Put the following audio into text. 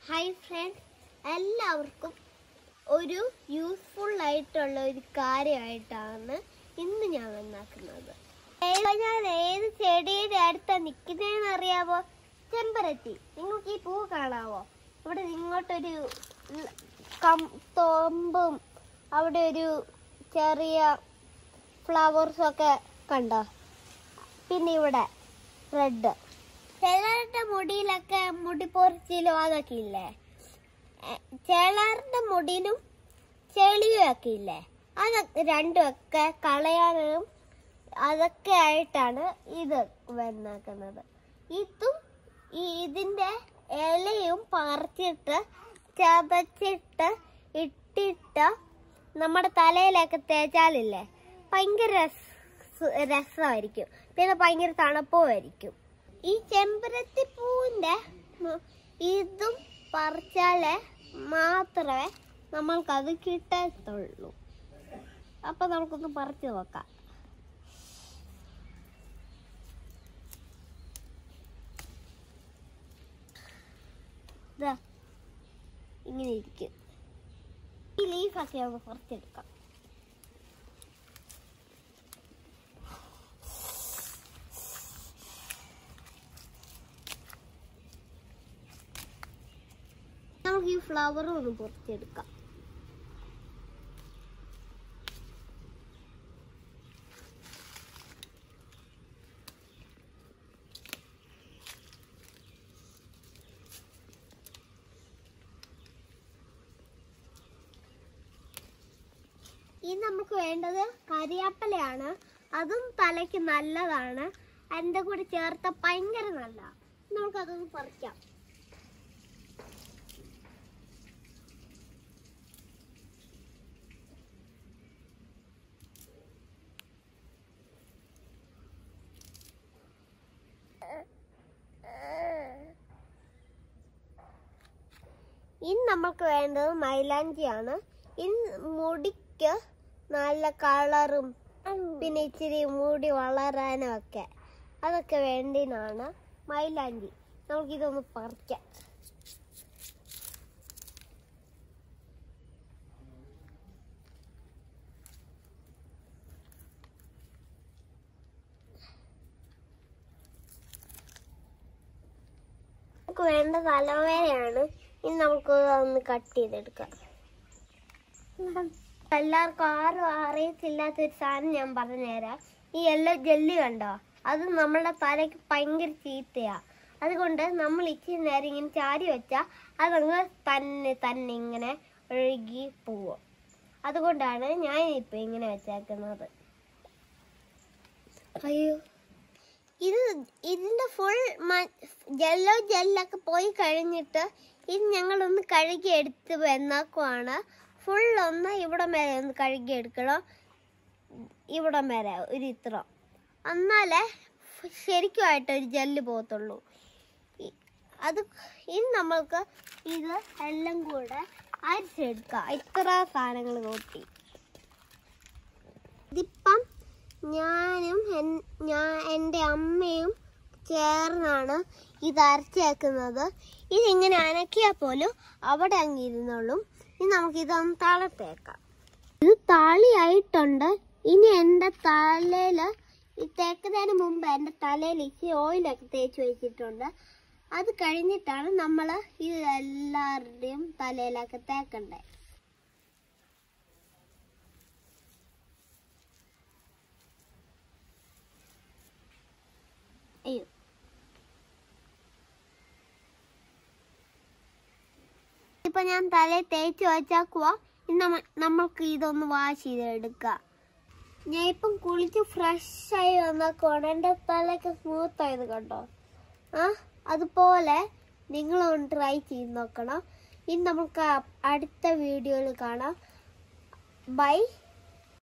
hi friends എല്ലാവർക്കും ഒരു useful ആയിട്ടുള്ള ഒരു കാര്യമായിട്ടാണ് ഇന്ന് ഞാൻ വന്നാക്കുന്നത് ഏത് ഞാൻ ഏത് ചെടിയുടെ അടുത്താ നിൽക്കുന്നതെന്ന് അറിയാവോ ചെമ്പരത്തി നിങ്ങൾക്ക് ഈ പൂ കാണാവോ ഇവിടെ ഇങ്ങോട്ടൊരു ല- കം- തോമ്പും അവിടെ ഒരു ചെറിയ ഫ്ലവേഴ്സും ഒക്കെ കണ്ടോ പിന്നെ ഇവിടെ റെഡ് ചിലരുടെ മുടിയിലൊക്കെ മുടി പൊറിച്ചിലും അതൊക്കെ ഇല്ലേ എ, ചിലരുടെ മുടിയിലും ചെളിയും ഒക്കെ ഇല്ലേ അതൊക്കെ രണ്ടും ഒക്കെ കളയാനും അതൊക്കെ ആയിട്ടാണ് ഇത് വന്നേക്കുന്നത് ഇതും ഈ ഇതിന്റെ ഇലയും പറിച്ചിട്ട് ചതച്ചിട്ട് ഇട്ടിട്ട് നമ്മുടെ തലയിലൊക്കെ തേച്ചാലില്ലേ ഭയങ്കര രസ രസമായിരിക്കും പിന്നെ ഭയങ്കര തണുപ്പുമായിരിക്കും ഈ ചെമ്പരത്തി പൂവിന്റെ മ- ഇതും പറിച്ചാലേ മാത്രമേ നമ്മൾക്കത് കിട്ടത്തുള്ളൂ അപ്പൊ നമുക്കൊന്ന് പറിച്ചു നോക്കാം ദാ, ഇങ്ങനെ ഇരിക്കും ഈ ലീഫൊക്കെ ഒന്ന് പറിച്ചെടുക്കാം നമുക്ക് ഈ ഫ്ലവർ ഒന്ന് പൊറിച്ചെടുക്കാം ഇനി നമുക്ക് വേണ്ടത് കരിയാപ്പലയാണ് അതും തലയ്ക്ക് നല്ലതാണ് അതിൻ്റെ കൂടെ ചേർത്ത ഭയങ്കര നല്ലതാണ് നമുക്കതൊന്ന് പറിക്കാം ഇനി നമുക്ക് വേണ്ടത് മൈലാഞ്ചിയാണ് ഇനി മുടിക്ക് നല്ല കളറും പിന്നെ ഇച്ചിരി മുടി വളരാനും ഒക്കെ അതൊക്കെ വേണ്ടിനാണ് മൈലാഞ്ചി നമുക്കിതൊന്ന് പറിക്കാം നമുക്ക് വേണ്ട തലവേദനയാണ് ഇനി നമുക്ക് ഒന്ന് കട്ട് ചെയ്തെടുക്കാം എല്ലാവർക്കും ആരും അറിയത്തില്ലാത്ത ഒരു സാധനം ഞാൻ പറഞ്ഞുതരാം ഈ യെല്ലോ ജെല്ലി കണ്ടോ അത് നമ്മളുടെ തലയ്ക്ക് ഭയങ്കര ചീത്തയാ അതുകൊണ്ട് നമ്മൾ ഇച്ചിരി നേരം ഇങ്ങനെ ചാരി വെച്ചാൽ അതങ്ങ് തന്നെ തന്നെ ഇങ്ങനെ ഒഴുകി പോവും അതുകൊണ്ടാണ് ഞാൻ ഇപ്പൊ ഇങ്ങനെ വെച്ചേക്കുന്നത് അയ്യോ ഇത് ഇതിന്റെ ഫുൾ ജെല്ലോ ജെല്ലൊക്കെ പോയി കഴിഞ്ഞിട്ട് ഇത് ഞങ്ങളൊന്ന് കഴുകി എടുത്ത് വന്നാക്കുവാണ് ഫുൾ ഒന്ന് ഇവിടം വരെ ഒന്ന് കഴുകി എടുക്കണം ഇവിടം വരെ ഒരു ഇത്ര എന്നാലേ ശരിക്കുമായിട്ട് ഒരു ജെല്ല് പോകത്തുള്ളൂ ഇ- അത് ഇനി നമ്മൾക്ക് ഇത് എല്ലാം കൂടെ അരിച്ചെടുക്കാം ഇത്ര സാധനങ്ങൾ കൂട്ടി ഇതിപ്പം ഞാനും എൻ- ഞാൻ എൻ്റെ അമ്മയും ചേർന്നാണ് ഇത് അരച്ചേക്കുന്നത് ഇതിങ്ങനെ അനക്കിയാൽ പോലും അവിടെ അങ്ങിരുന്നോളും ഇനി നമുക്ക് ഇതൊന്ന് തളത്തേക്കാം ഇത് താളിയായിട്ടുണ്ട് ഇനി എൻ്റെ തലയില് ഈ തേക്കുന്നതിന് മുമ്പ് എൻ്റെ തലയിൽ ഇച്ചിരി ഓയിലൊക്കെ തേച്ച് വെച്ചിട്ടുണ്ട് അത് കഴിഞ്ഞിട്ടാണ് നമ്മൾ ഇത് എല്ലാവരുടെയും തലയിലൊക്കെ തേക്കണ്ടേ അയ്യോ ഇപ്പൊ ഞാൻ തലയിൽ തേച്ച് വെച്ചാക്കുവാ ഇനി നമ്മ- നമ്മൾക്ക് ഇതൊന്ന് വാഷ് ചെയ്തെടുക്കാം ഞാൻ ഇപ്പം കുളിച്ച് ഫ്രഷ് ആയി വന്നാക്കുവാണ് എൻ്റെ തലയൊക്കെ സ്മൂത്ത് ആയത് കണ്ടോ ആ അതുപോലെ നിങ്ങളൊന്ന് ട്രൈ ചെയ്ത് നോക്കണം ഇനി നമുക്ക് അടുത്ത വീഡിയോയിൽ കാണാം ബൈ